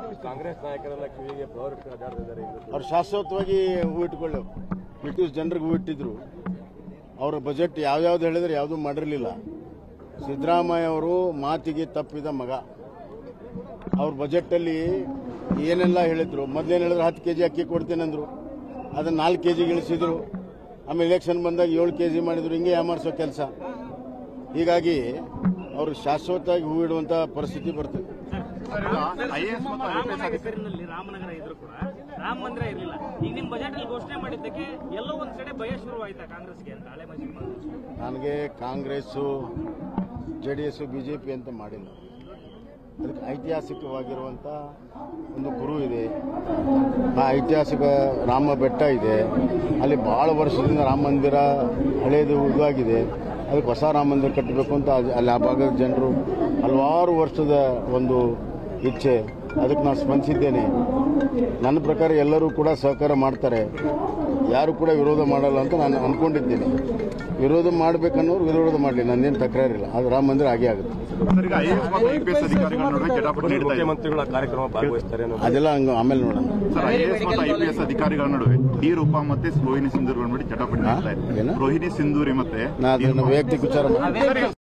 ಕಾಂಗ್ರೆಸ್ ನಾಯಕರೆಲ್ಲ ಕಿವಿಗೆ ಪವರ್ ಅಡ್ಡಾಡ್ತಿದ್ದಾರೆ ಈಗ ಅವ್ರು ಶಾಶ್ವತವಾಗಿ ಹೂ ಇಟ್ಕೊಳ್ಳಿ ಬ್ರಿಟಿಷ್ ಜನರಿಗೆ ಹೂ ಇಟ್ಟಿದ್ರು ಅವರ ಬಜೆಟ್ ಯಾವ್ಯಾವ್ದು ಹೇಳಿದ್ರೆ ಯಾವುದೂ ಮಾಡಿರಲಿಲ್ಲ ಸಿದ್ದರಾಮಯ್ಯ ಅವರು ಮಾತಿಗೆ ತಪ್ಪಿದ ಮಗ ಅವ್ರ ಬಜೆಟಲ್ಲಿ ಏನೆಲ್ಲ ಹೇಳಿದ್ರು ಮೊದಲೇನು ಹೇಳಿದ್ರು ಹತ್ತು ಕೆ ಜಿ ಅಕ್ಕಿ ಕೊಡ್ತೇನೆ ಅಂದರು ಅದನ್ನು ನಾಲ್ಕು ಕೆ ಜಿಗೆ ಇಳಿಸಿದ್ರು ಆಮೇಲೆ ಎಲೆಕ್ಷನ್ ಬಂದಾಗ ಏಳು ಕೆ ಜಿ ಮಾಡಿದ್ರು ಹಿಂಗೆ ಯಾಮಾರಿಸೋ ಕೆಲಸ ಹೀಗಾಗಿ ಅವರು ಶಾಶ್ವತವಾಗಿ ಹೂ ಇಡುವಂಥ ಪರಿಸ್ಥಿತಿ ಬರ್ತದೆ ಐಎಎಸ್ ಮತ್ತು ರಾಮನ ಹೆಸರಿನಲ್ಲಿ ರಾಮನಗರ ಇದ್ರು ಕೂಡ ರಾಮ ಮಂದಿರ ಇರಲಿಲ್ಲ ಈಗ ನಿಮ್ ಬಜೆಟ್ ಅಲ್ಲಿ ಘೋಷಣೆ ಮಾಡಿದ್ದಕ್ಕೆ ಎಲ್ಲೋ ಒಂದ್ ಕಡೆ ಭಯ ಶುರುವಾಯ್ತಾ ಕಾಂಗ್ರೆಸ್ಗೆ ಅಂತ ಹಳೆ ಮೈಸೂರು ಕಾಂಗ್ರೆಸ್ ನನಗೆ Congress J D S B J P ಅಂತ ಮಾಡಿಲ್ಲ ಅದಕ್ಕೆ ಐತಿಹಾಸಿಕವಾಗಿರುವಂಥ ಒಂದು ಗುರು ಇದೆ ಆ ಐತಿಹಾಸಿಕ ರಾಮ ಬೆಟ್ಟ ಇದೆ ಅಲ್ಲಿ ಭಾಳ ವರ್ಷದಿಂದ ರಾಮ ಮಂದಿರ ಹಳೇದು ಇದಾಗಿದೆ ಅದಕ್ಕೆ ಹೊಸ ರಾಮ ಮಂದಿರ ಕಟ್ಟಬೇಕು ಅಂತ ಅದು- ಅಲ್ಲಿ ಆ ಭಾಗದ ಜನರು ಹಲವಾರು ವರ್ಷದ ಒಂದು ಇಚ್ಛೆ ಅದಕ್ಕೆ ನಾನು ಸ್ಪಂದಿಸಿದ್ದೇನೆ ನನ್ನ ಪ್ರಕಾರ ಎಲ್ಲರೂ ಕೂಡ ಸಹಕಾರ ಮಾಡ್ತಾರೆ ಯಾರು ಕೂಡ ವಿರೋಧ ಮಾಡಲ್ಲ ಅಂತ ನಾನು ಅನ್ಕೊಂಡಿದ್ದೀನಿ ವಿರೋಧ ಮಾಡಬೇಕನ್ನೋರು ವಿರೋಧ ಮಾಡಲಿ ನಂದೇನು ತಕರಾರಿಲ್ಲ ಅದು ರಾಮ ಮಂದಿರ ಆಗೇ ಆಗುತ್ತೆ ಸರ್ ಈಗ ಐಎಎಸ್ ಮತ್ತು ಐಪಿಎಸ್ ಅಧಿಕಾರಿಗಳ ನಡುವೆ ಜಟಾಪಟಿ ನಡೀತಾ ಇದೆ ಮುಖ್ಯಮಂತ್ರಿಗಳ ಕಾರ್ಯಕ್ರಮ ಭಾಗವಹಿಸ್ತಾರೆ ಅನ್ನೋದು ಅದೆಲ್ಲ ಹಂಗೆ ಆಮೇಲೆ ನೋಡೋಣ ಸರ್ ಐಎಎಸ್ ಮತ್ತು ಐಪಿಎಸ್ ಅಧಿಕಾರಿಗಳ ನಡುವೆ ಡಿ ರೂಪಾ ಮತ್ತೆ ರೋಹಿಣಿ ಸಿಂಧೂರಿ ನಡುವೆ ಜಟಾಪಟಿ ನಡೀತಾ ಏನು? ಇದೆ ರೋಹಿಣಿ ಸಿಂಧೂರಿ ಮತ್ತೆ ನಾ ಅದನ್ನು ವೈಯಕ್ತಿಕ ವಿಚಾರ ಮಾಡಿ